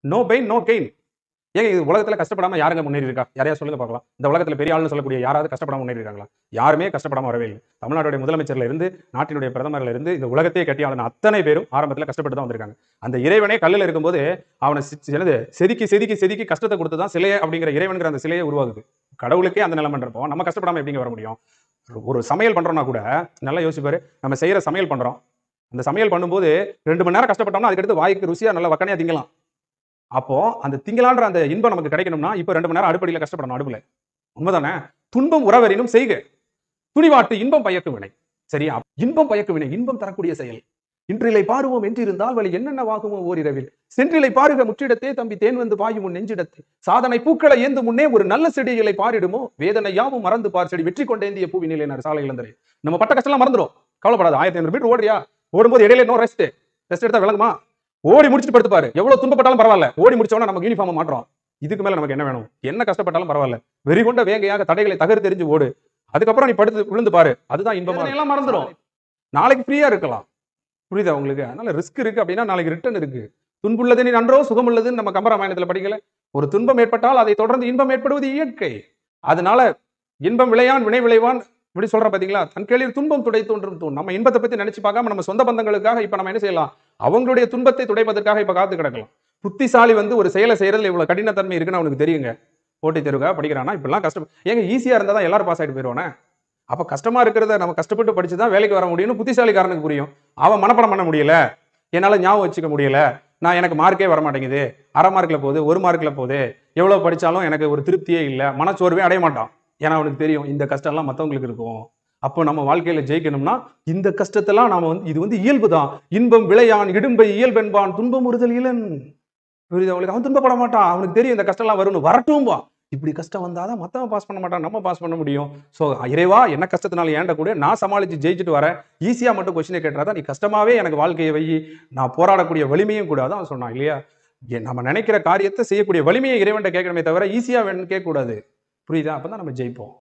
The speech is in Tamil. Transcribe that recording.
நோ பெயின் நோ கெயின் ஏங்க இது உலகத்துல கஷ்டப்படாம யாருங்க முன்னேறி இருக்கா யாரையா சொல்லுங்க பார்க்கலாம் இந்த உலகத்துல பெரிய ஆளுன்னு சொல்லக்கூடிய யாராவது கஷ்டப்படாம முன்னேறி இருக்காங்களா யாருமே கஷ்டப்படாம வரவே இல்லை தமிழ்நாட்டுடைய முதலமைச்சர்ல இருந்து நாட்டினுடைய பிரதமர்ல இருந்து இந்த உலகத்தையே கட்டி ஆளுன அத்தனை பேரும் ஆரம்பத்துல கஷ்டப்பட்டு தான் வந்திருக்காங்க அந்த இறைவனே கல்லில் இருக்கும்போது அவனை சி- என்னது செதுக்கி செதுக்கி செதுக்கி கஷ்டத்தை கொடுத்து தான் சிலையை அப்படிங்கிற இறைவனுங்கிற அந்த சிலையை உருவாகுது கடவுளுக்கே அந்த நிலைமைன்றப்போ நம்ம கஷ்டப்படாம எப்படிங்க வர முடியும் ஒரு சமையல் பண்றோம்னா கூட நல்லா யோசிப்பாரு நம்ம செய்யற சமையல் பண்றோம் அந்த சமையல் பண்ணும்போது ரெண்டு மணி நேரம் கஷ்டப்பட்டோம்னா அதுக்கடுத்து வாய்க்கு ருசியா நல்லா வக்கனையா திங்கலாம் அப்போ அந்த திங்கலான்ற அந்த இன்பம் நமக்கு கிடைக்கணும்னா இப்போ ரெண்டு மணி நேரம் அடுப்படியில் கஷ்டப்படணும் அடுப்புல உண்மைதானே துன்பம் உறவரினும் செய்க துணிவாட்டு இன்பம் பயக்கும் வினை சரியா இன்பம் பயக்கும் வினை இன்பம் தரக்கூடிய செயல் இன்றிலை பாருவோம் என்றிருந்தால் வழி என்னென்னவாகுமோ ஓரிரவில் சென்றிலை பாருக முற்றிடத்தே தம்பி தேன் வந்து பாயும் உன் நெஞ்சிடத்தே சாதனை பூக்களை ஏந்து முன்னே ஒரு நல்ல செடிகளை பாரிடுமோ வேதனை யாவும் மறந்து பார் செடி வெற்றி கொண்டேந்திய பூவினிலே சாலை இழந்தரே நம்ம பட்ட கஷ்டம்லாம் மறந்துடும் கவலைப்படாது ஆயிரத்தி ஐநூறு மீட்டர் ஓடுறியா ஓடும்போது இடையில இன்னும் ரெஸ்ட் ரெஸ்ட் எடுத்தா விளங்குமா ஓடி முடிச்சுட்டு படுத்து பாரு எவ்வளவு துன்பப்பட்டாலும் பரவாயில்ல ஓடி முடிச்சவன நமக்கு யூனிஃபார்ம் மாற்றோம் இதுக்கு மேல நமக்கு என்ன வேணும் என்ன கஷ்டப்பட்டாலும் பரவாயில்ல வெறி கொண்ட வேங்கையாக தடைகளை தகர் தெரிஞ்சு ஓடு அதுக்கப்புறம் நீ படுத்து விழுந்து பாரு அதுதான் இன்பமா எல்லாம் மறந்துடும் நாளைக்கு ஃப்ரீயா இருக்கலாம் புரியுதா உங்களுக்கு அதனால ரிஸ்க் இருக்கு அப்படின்னா நாளைக்கு ரிட்டர்ன் இருக்கு துன்புள்ளது நீ நன்றோ சுகமுள்ளதுன்னு நம்ம கம்பராமாயணத்துல படிக்கல ஒரு துன்பம் ஏற்பட்டால் அதை தொடர்ந்து இன்பம் ஏற்படுவது இயற்கை அதனால இன்பம் விளையான் வினை விளைவான் இப்படி சொல்ற பாத்தீங்களா தன் கேளிர் துன்பம் துடை தோன்றும் தூண் நம்ம இன்பத்தை பத்தி நினைச்சு பார்க்காம நம்ம சொந்த பந்தங்களுக்காக இப்ப நம்ம என்ன செய்யலாம் அவங்களுடைய துன்பத்தை துடைப்பதற்காக இப்ப காத்து கிடக்கலாம் புத்திசாலி வந்து ஒரு செயலை செய்யறதுல இவ்வளவு கடினத்தன்மை இருக்குன்னு அவனுக்கு தெரியுங்க போட்டித் தேர்வுக்காக படிக்கிறானா இப்பெல்லாம் கஷ்டம் ஏங்க ஈஸியா இருந்தா தான் எல்லாரும் பாஸ் ஆயிட்டு போயிடுவானே அப்ப கஷ்டமா இருக்கிறத நம்ம கஷ்டப்பட்டு படிச்சு தான் வேலைக்கு வர முடியும்னு புத்திசாலிக்காரனுக்கு புரியும் அவன் மனப்பாடம் பண்ண முடியல என்னால ஞாபகம் வச்சுக்க முடியல நான் எனக்கு மார்க்கே வர மாட்டேங்குது அரை மார்க்ல போகுது ஒரு மார்க்ல போகுது எவ்வளவு படிச்சாலும் எனக்கு ஒரு திருப்தியே இல்லை மனச்சோர்வே அடைய மாட்டான் ஏன்னா அவனுக்கு தெரியும் இந்த கஷ்டம்லாம் மத்தவங்களுக்கு இருக்கும் அப்போ நம்ம வாழ்க்கையில ஜெயிக்கணும்னா இந்த கஷ்டத்தெல்லாம் நாம வந்து இது வந்து இயல்பு தான் இன்பம் விளையான் இடும்பை இயல்பென்பான் துன்பம் உறுதல் இளன் புரியுது அவனுக்கு அவன் துன்பப்பட மாட்டான் அவனுக்கு தெரியும் இந்த கஷ்டம்லாம் வரும்னு வரட்டும்பா இப்படி கஷ்டம் வந்தாதான் மத்தவன் பாஸ் பண்ண மாட்டான் நம்ம பாஸ் பண்ண முடியும் ஸோ இறைவா என்ன கஷ்டத்தினால ஏண்ட கூட நான் சமாளிச்சு ஜெயிச்சுட்டு வரேன் ஈஸியா மட்டும் கொஸ்டினை கேட்டுறாதான் நீ கஷ்டமாவே எனக்கு வாழ்க்கையை வை நான் போராடக்கூடிய வலிமையும் கூட அதான் சொன்னான் இல்லையா ஏ, நம்ம நினைக்கிற காரியத்தை செய்யக்கூடிய வலிமையை இறைவன்ட்ட கேட்கணுமே தவிர ஈஸியா வேணும்னு கேட்கக்கூடாது புரியுதா அப்பதான் நம்ம ஜெயிப்போம்